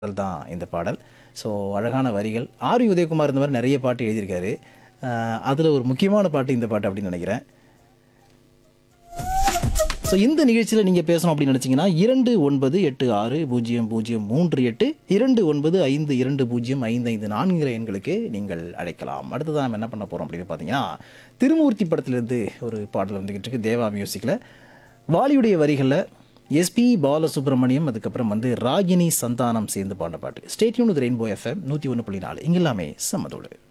பாடல் தான் இந்த பாடல் ஸோ அழகான வரிகள் ஆர் வி உதயகுமார் இந்த மாதிரி நிறைய பாட்டு எழுதியிருக்காரு அதில் ஒரு முக்கியமான பாட்டு இந்த பாட்டு அப்படின்னு நினைக்கிறேன் ஸோ இந்த நிகழ்ச்சியில் நீங்கள் பேசணும் அப்படின்னு நினச்சிங்கன்னா இரண்டு ஒன்பது எட்டு ஆறு பூஜ்ஜியம் பூஜ்ஜியம் மூன்று எட்டு இரண்டு ஒன்பது ஐந்து இரண்டு பூஜ்ஜியம் ஐந்து ஐந்து நான்கிற எண்களுக்கு நீங்கள் அழைக்கலாம் அடுத்ததான் நம்ம என்ன பண்ண போகிறோம் அப்படின்னு பார்த்தீங்கன்னா திருமூர்த்தி படத்துலேருந்து ஒரு பாடல் வந்துக்கிட்டு இருக்கு தேவா மியூசிக்கில் வாலியுடைய வரிகளில் எஸ்பி பாலசுப்ரமணியம் அதுக்கப்புறம் வந்து ராகினி சந்தானம் சேர்ந்து பாடின பாட்டு ஸ்டேட்யூன் ரெயின்போ எஃப்எம் நூற்றி ஒன்று புள்ளி நாலு இங்கெல்லாமே சம்மதோடு